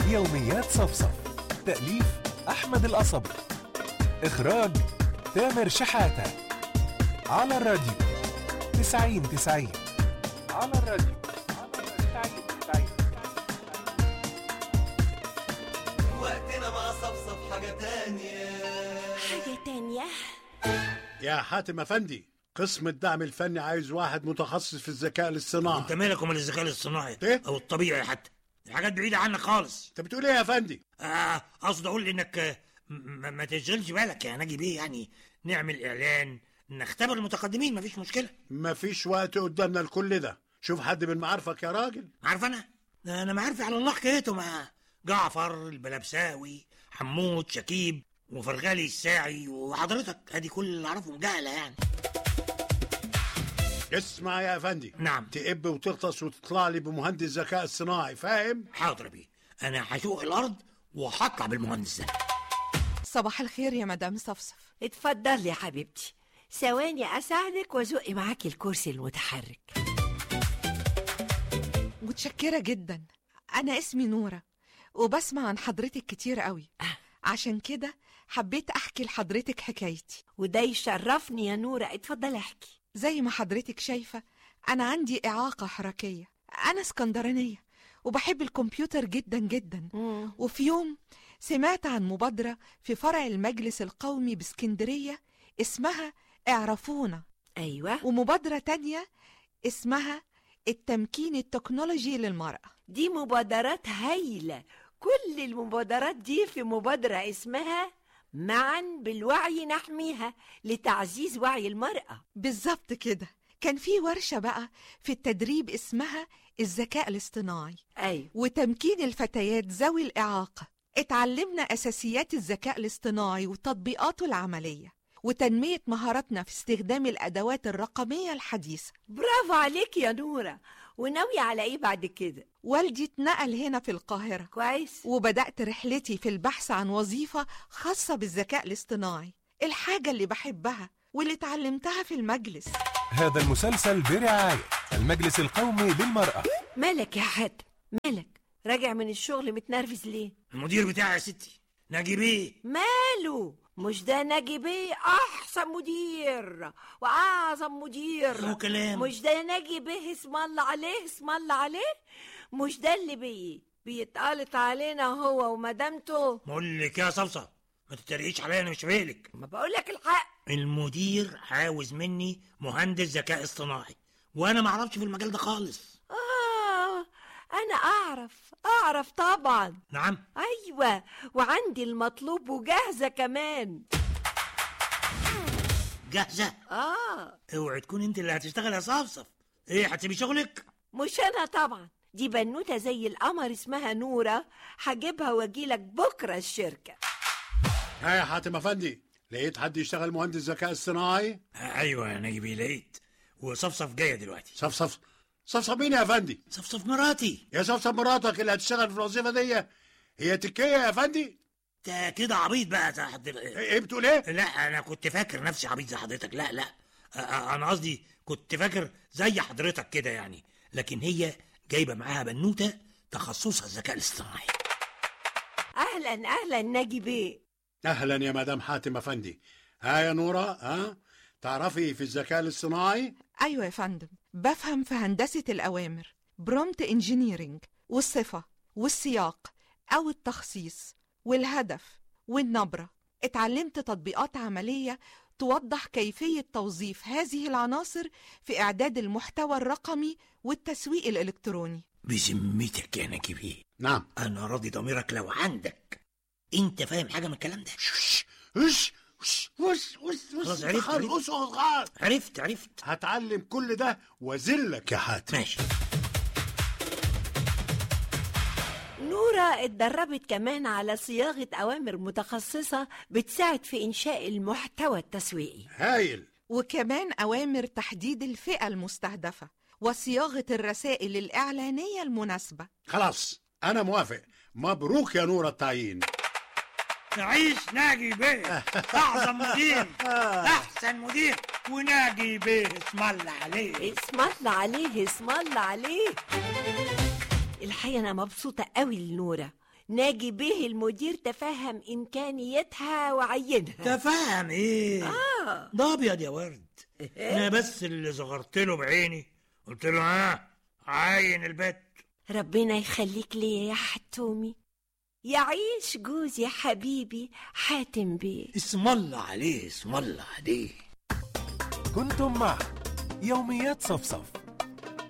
يوميات صفصف تأليف أحمد القصبي إخراج تامر شحاتة على الراديو تسعين تسعين على الراديو تسعين تسعين وقتنا مع صفصف حاجة تانية حاجة تانية يا حاتم افندي قسم الدعم الفني عايز واحد متخصص في الذكاء الاصطناعي انت مالك ومال الذكاء الاصطناعي إيه؟ او الطبيعي حتى دي حاجات بعيده عنك خالص انت بتقول ايه يا افندي آه، قصدي اقول انك آه، م- ما تشغلش بالك يا ناجي بيه يعني نعمل اعلان نختبر المتقدمين مفيش مشكله مفيش وقت قدامنا لكل ده شوف حد من معارفك يا راجل عارف انا ده انا معارفي على الله حكايته مع جعفر البلبساوي حمود شكيب وفرغالي الساعي وحضرتك ادي كل اللي اعرفهم جهله يعني اسمع يا افندي نعم تقب وتغطس وتطلع لي بمهندس ذكاء اصطناعي فاهم حاضر بيه انا هشوق الارض وهطلع بالمهندس ده صباح الخير يا مدام صفصف اتفضلي يا حبيبتي ثواني أساعدك وأزق معاكي الكرسي المتحرك متشكرة جدا أنا اسمي نورة وبسمع عن حضرتك كتير قوي عشان كده حبيت أحكي لحضرتك حكايتي وده يشرفني يا نورة اتفضلي احكي زي ما حضرتك شايفة أنا عندي إعاقة حركية أنا اسكندرانية وبحب الكمبيوتر جدا جدا وفي يوم سمعت عن مبادرة في فرع المجلس القومي باسكندرية اسمها اعرفونا أيوة ومبادرة تانية اسمها التمكين التكنولوجي للمرأة دي مبادرات هايلة كل المبادرات دي في مبادرة اسمها معا بالوعي نحميها لتعزيز وعي المرأة بالظبط كده كان في ورشة بقى في التدريب اسمها الذكاء الاصطناعي أيوة وتمكين الفتيات ذوي الإعاقة اتعلمنا أساسيات الذكاء الاصطناعي وتطبيقاته العملية وتنمية مهاراتنا في استخدام الأدوات الرقمية الحديثة برافو عليك يا نورة وناوية على ايه بعد كده والدي اتنقل هنا في القاهرة كويس وبدأت رحلتي في البحث عن وظيفة خاصة بالذكاء الاصطناعي الحاجة اللي بحبها واللي اتعلمتها في المجلس هذا المسلسل برعاية المجلس القومي للمرأة مالك يا حاتم مالك راجع من الشغل متنرفز ليه المدير بتاعي يا ستي ناجي بيه ماله مش ده ناجي بيه احسن مدير واعظم مدير هو كلام مش ده ناجي بيه اسم الله عليه اسم الله عليه مش ده اللي بي بيتقالط علينا هو ومدامته بقول لك يا صلصه ما تتريقيش عليا انا مش فايلك ما بقول لك الحق المدير عاوز مني مهندس ذكاء اصطناعي وانا ما اعرفش في المجال ده خالص اه انا اعرف اعرف طبعا نعم ايوه وعندي المطلوب وجاهزه كمان جاهزه اه اوعي تكون انت اللي هتشتغل يا صفصف ايه هتسيبي شغلك مش انا طبعا دي بنوته زي القمر اسمها نوره هجيبها واجيلك بكره الشركه ها يا حاتم افندي لقيت حد يشتغل مهندس ذكاء اصطناعي آه، ايوه يا ناجي بيه لقيت وصفصف جايه دلوقتي صفصف صفصف مين يا افندي صفصف مراتي يا صفصف مراتك اللي هتشتغل في الوظيفه دي هي تكيه يا افندي انت كده عبيط بقى زي حضرتك ايه إيه بتقول ايه لا انا كنت فاكر نفسي عبيط زي حضرتك لا لا آه، آه، انا قصدي كنت فاكر زي حضرتك كده يعني لكن هي جايبه معاها بنوته تخصصها الذكاء الاصطناعي اهلا اهلا ناجي بيه اهلا يا مدام حاتم افندي ها يا نوره ها تعرفي في الذكاء الاصطناعي أيوة يا فندم بفهم في هندسة الأوامر برومت انجينيرينج والصفة والسياق أو التخصيص والهدف والنبرة اتعلمت تطبيقات عملية توضح كيفية توظيف هذه العناصر في إعداد المحتوى الرقمي والتسويق الإلكتروني بذمتك يا ناجي بيه نعم انا راضي ضميرك لو عندك انت فاهم حاجه من الكلام ده وش وش وش وش وش خلاص عرفت، خلاص خلاص عرفت عرفت هتعلم كل ده وازلك يا حاتم ماشي نورة اتدربت كمان على صياغة أوامر متخصصة بتساعد في إنشاء المحتوى التسويقي هايل وكمان أوامر تحديد الفئة المستهدفة وصياغة الرسائل الإعلانية المناسبة خلاص انا موافق مبروك يا نوره التعيين تعيش ناجي بيه اعظم مدير احسن مدير وناجي بيه اسم الله عليه اسم الله عليه اسم الله عليه الحقيقة أنا مبسوطة قوي لنورة ناجي بيه المدير تفهم إمكانياتها وعينها تفهم ايه اه ده ابيض يا ورد انا بس اللي صغرت له بعيني قلت له ها عاين البت ربنا يخليك ليا يا حتومي يعيش جوز يا حبيبي حاتم بيه اسم الله عليه اسم الله عليه كنتم مع يوميات صفصف